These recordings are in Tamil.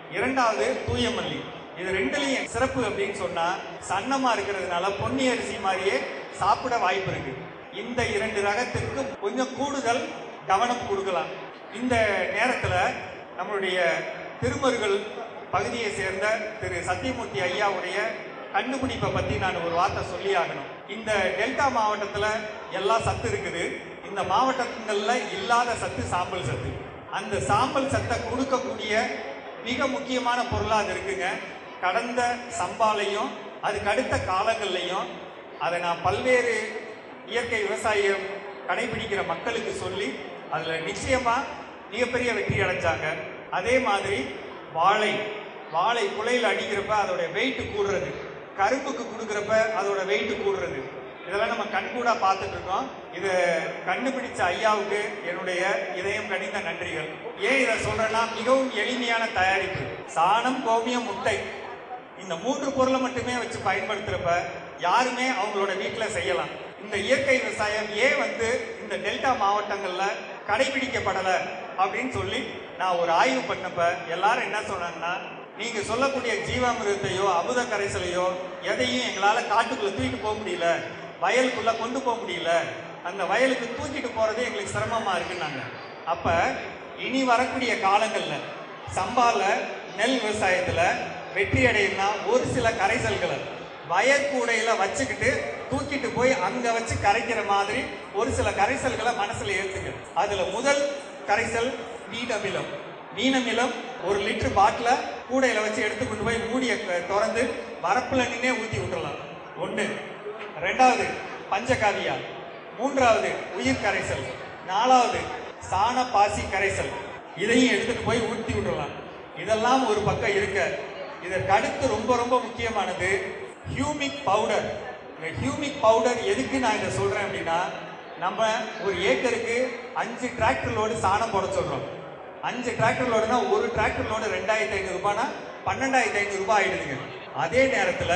இரண்டாவது தூயமல்லி இது ரெண்டுலயும் சிறப்பு அப்படின்னு சொன்னா சன்னமா இருக்கிறதுனால பொன்னி அரிசி மாதிரியே சாப்பிட வாய்ப்பு இருக்கு இந்த இரண்டு ரகத்திற்கு கொஞ்சம் கூடுதல் கவனம் கொடுக்கலாம் இந்த நேரத்துல நம்மளுடைய திருமருகள் பகுதியை சேர்ந்த திரு சத்தியமூர்த்தி ஐயாவுடைய கண்டுபிடிப்பை பத்தி நான் ஒரு வார்த்தை சொல்லி ஆகணும் இந்த டெல்டா மாவட்டத்துல எல்லா சத்து இருக்குது இந்த மாவட்டங்கள்ல இல்லாத சத்து சாம்பல் சத்து அந்த சாம்பல் சத்தை கொடுக்கக்கூடிய மிக முக்கியமான பொருளா அது இருக்குங்க கடந்த சம்பாலையும் அதுக்கு அடுத்த காலங்கள்லையும் அதை நான் பல்வேறு இயற்கை விவசாயம் கடைபிடிக்கிற மக்களுக்கு சொல்லி அதுல நிச்சயமா மிகப்பெரிய வெற்றி அடைஞ்சாங்க அதே மாதிரி வாழை வாழை குலையில் அடிக்கிறப்ப அதோட வெயிட் கூடுறது கரும்புக்கு கொடுக்குறப்ப அதோட வெயிட் கூடுறது இதெல்லாம் நம்ம கண்கூடா பார்த்துட்டு இருக்கோம் இதை கண்டுபிடிச்ச ஐயாவுக்கு என்னுடைய இதயம் கனிந்த நன்றிகள் ஏன் இதை சொல்றேன்னா மிகவும் எளிமையான தயாரிப்பு சாணம் கோமியம் முட்டை இந்த மூன்று பொருளை மட்டுமே வச்சு பயன்படுத்துறப்ப யாருமே அவங்களோட வீட்டில் செய்யலாம் இந்த இயற்கை விவசாயம் ஏன் வந்து இந்த டெல்டா மாவட்டங்கள்ல கடைபிடிக்கப்படல அப்படின்னு சொல்லி நான் ஒரு ஆய்வு பண்ணப்ப எல்லாரும் என்ன சொன்னாங்கன்னா நீங்க சொல்லக்கூடிய ஜீவாமிருதத்தையோ அமுத கரைசலையோ எதையும் எங்களால காட்டுக்குள்ள தூக்கிட்டு போக முடியல வயலுக்குள்ள கொண்டு போக முடியல அந்த வயலுக்கு தூக்கிட்டு போறதே எங்களுக்கு சிரமமா இருக்குன்னாங்க அப்ப இனி வரக்கூடிய காலங்கள்ல சம்பால நெல் விவசாயத்துல வெற்றி அடையணும்னா ஒரு சில கரைசல்களை வயற்கூடையில வச்சுக்கிட்டு தூக்கிட்டு போய் அங்க வச்சு கரைக்கிற மாதிரி ஒரு சில கரைசல்களை மனசுல ஏத்துங்க அதுல முதல் கரைசல் நீடமிலம் மீனமிலம் ஒரு லிட்டர் பாட்டில கூடையில வச்சு எடுத்து கொண்டு போய் மூடிய திறந்து வரப்புல நின்னே ஊத்தி விட்டுறலாம் ஒண்ணு ரெண்டாவது பஞ்சகாவியா மூன்றாவது உயிர் கரைசல் நாலாவது சாண பாசி கரைசல் இதையும் எடுத்துட்டு போய் ஊற்றி விட்டுறலாம் இதெல்லாம் ஒரு பக்கம் இருக்க இதற்கு அடுத்து ரொம்ப ரொம்ப முக்கியமானது ஹியூமிக் பவுடர் இந்த ஹியூமிக் பவுடர் எதுக்கு நான் இதை சொல்றேன் அப்படின்னா நம்ம ஒரு ஏக்கருக்கு அஞ்சு டிராக்டர் லோடு சாணம் போட சொல்றோம் அஞ்சு டிராக்டர் லோடுனா ஒரு டிராக்டர் லோடு ரெண்டாயிரத்தி ஐநூறு ரூபாய்னா பன்னெண்டாயிரத்தி ஐநூறு ரூபாய் ஆயிடுதுங்க அதே நேரத்துல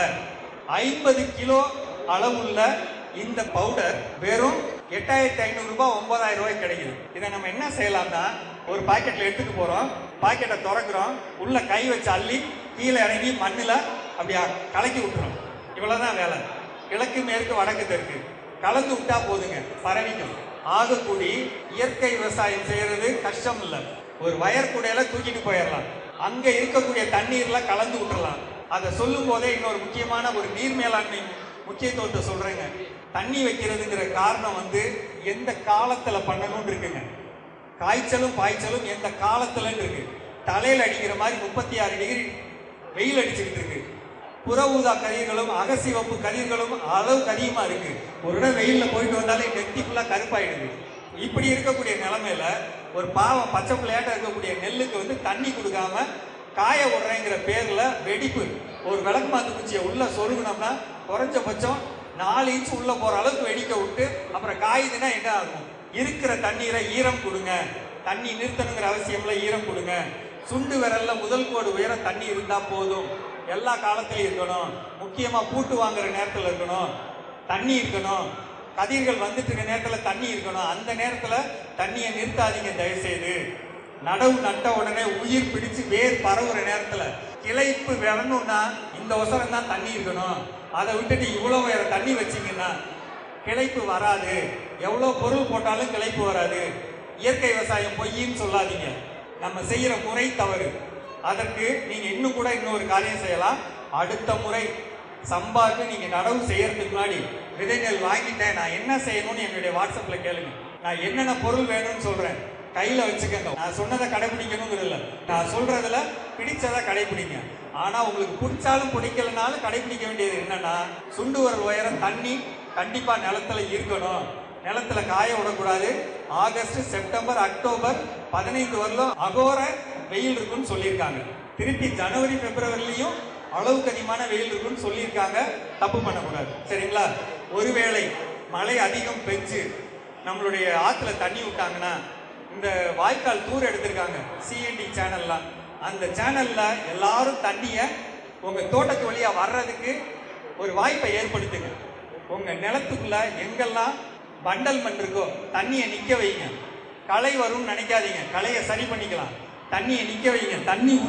ஐம்பது கிலோ அளவுள்ள இந்த பவுடர் வெறும் எட்டாயிரத்தி ஐநூறு ரூபாய் ஒன்பதாயிரம் ரூபாய் கிடைக்குது இதை நம்ம என்ன செய்யலாம்னா ஒரு பாக்கெட்ல எடுத்துட்டு போறோம் பாக்கெட்டை திறக்கிறோம் உள்ள கை வச்சு அள்ளி கீழே இறங்கி மண்ணுல அப்படியா கலக்கி விட்டுறோம் இவ்வளவுதான் வேலை கிழக்கு மேற்கு வடக்கு தெற்கு கலந்து விட்டா போதுங்க பரவிக்கும் ஆகக்கூடி இயற்கை விவசாயம் செய்யறது கஷ்டம் இல்ல ஒரு வயர் கூடையில தூக்கிட்டு போயிடலாம் அங்க இருக்கக்கூடிய தண்ணீர்ல கலந்து விட்டுறலாம் அதை சொல்லும் போதே இன்னொரு முக்கியமான ஒரு நீர் மேலாண்மை முக்கியத்துவத்தை சொல்றேங்க தண்ணி வைக்கிறதுங்கிற காரணம் வந்து எந்த காலத்துல பண்ணணும்னு இருக்குங்க காய்ச்சலும் பாய்ச்சலும் எந்த காலத்துல இருக்கு தலையில அடிக்கிற மாதிரி முப்பத்தி ஆறு டிகிரி வெயில் அடிச்சுக்கிட்டு இருக்கு புற ஊதா கதிர்களும் அகசிவப்பு கதிர்களும் அளவுக்கு அதிகமா இருக்கு ஒரு இடம் வெயில்ல போயிட்டு வந்தாலே நெத்தி ஃபுல்லா கருப்பாயிடுது இப்படி இருக்கக்கூடிய நிலைமையில ஒரு பாவம் பச்சை பிள்ளையாட்ட இருக்கக்கூடிய நெல்லுக்கு வந்து தண்ணி கொடுக்காம காய விடுறேங்கிற பேர்ல வெடிப்பு ஒரு விளக்கு மாத்து குச்சியை உள்ள சொருகுனோம்னா குறைஞ்சபட்சம் நாலு இன்ச் உள்ள போற அளவுக்கு வெடிக்க விட்டு அப்புறம் காயுதுன்னா என்ன ஆகும் இருக்கிற தண்ணீரை ஈரம் கொடுங்க தண்ணி நிறுத்தணுங்கிற அவசியம்ல ஈரம் கொடுங்க சுண்டு விரல்ல முதல் கோடு உயரம் தண்ணி இருந்தா போதும் எல்லா காலத்திலயும் இருக்கணும் முக்கியமா பூட்டு வாங்குற நேரத்துல இருக்கணும் தண்ணி இருக்கணும் கதிர்கள் வந்துட்டு இருக்க நேரத்துல தண்ணி இருக்கணும் அந்த நேரத்துல தண்ணியை நிறுத்தாதீங்க தயவுசெய்து நடவு நட்ட உடனே உயிர் பிடிச்சு வேர் பரவுற நேரத்துல கிளைப்பு வரணும்னா இந்த ஒசரம் தான் தண்ணி இருக்கணும் அதை விட்டுட்டு இவ்வளவு உயரம் தண்ணி வச்சீங்கன்னா கிளைப்பு வராது எவ்வளவு பொருள் போட்டாலும் கிளைப்பு வராது இயற்கை விவசாயம் பொய்ன்னு சொல்லாதீங்க நம்ம செய்யற முறை தவறு அதற்கு நீங்க இன்னும் கூட இன்னொரு காரியம் செய்யலாம் அடுத்த முறை சம்பாக்கு நீங்க நடவு செய்யறதுக்கு முன்னாடி விதை நெல் வாங்கிட்டேன் நான் என்ன செய்யணும்னு என்னுடைய வாட்ஸ்அப்ல கேளுங்க நான் என்னென்ன பொருள் வேணும்னு சொல்றேன் கையில வச்சுக்கங்க நான் சொன்னதை கடைபிடிக்கணுங்கிறது இல்ல நான் சொல்றதுல பிடிச்சதை கடைபிடிங்க ஆனா உங்களுக்கு பிடிச்சாலும் பிடிக்கலனாலும் கடைபிடிக்க வேண்டியது என்னன்னா சுண்டு வரல் உயரம் தண்ணி கண்டிப்பா நிலத்துல இருக்கணும் நிலத்துல காய விடக்கூடாது ஆகஸ்ட் செப்டம்பர் அக்டோபர் பதினைந்து வரலும் அகோர வெயில் இருக்குன்னு சொல்லியிருக்காங்க திருப்பி ஜனவரி பிப்ரவரிலையும் அளவுக்கு அதிகமான வெயில் இருக்குன்னு சொல்லியிருக்காங்க தப்பு பண்ணக்கூடாது சரிங்களா ஒருவேளை மழை அதிகம் பெஞ்சு நம்மளுடைய ஆத்துல தண்ணி விட்டாங்கன்னா இந்த வாய்க்கால் தூர் எடுத்திருக்காங்க சிஎன்டி சேனல்லாம் அந்த சேனல்ல எல்லாரும் தண்ணிய உங்க தோட்டத்து வழியா வர்றதுக்கு ஒரு வாய்ப்பை ஏற்படுத்துங்க உங்க நிலத்துக்குள்ள எங்கெல்லாம் பண்டல் மண் இருக்கோ தண்ணியை நிக்க வைங்க களை வரும்னு நினைக்காதீங்க களையை சரி பண்ணிக்கலாம் தண்ணியை நிக்க வைங்க தண்ணி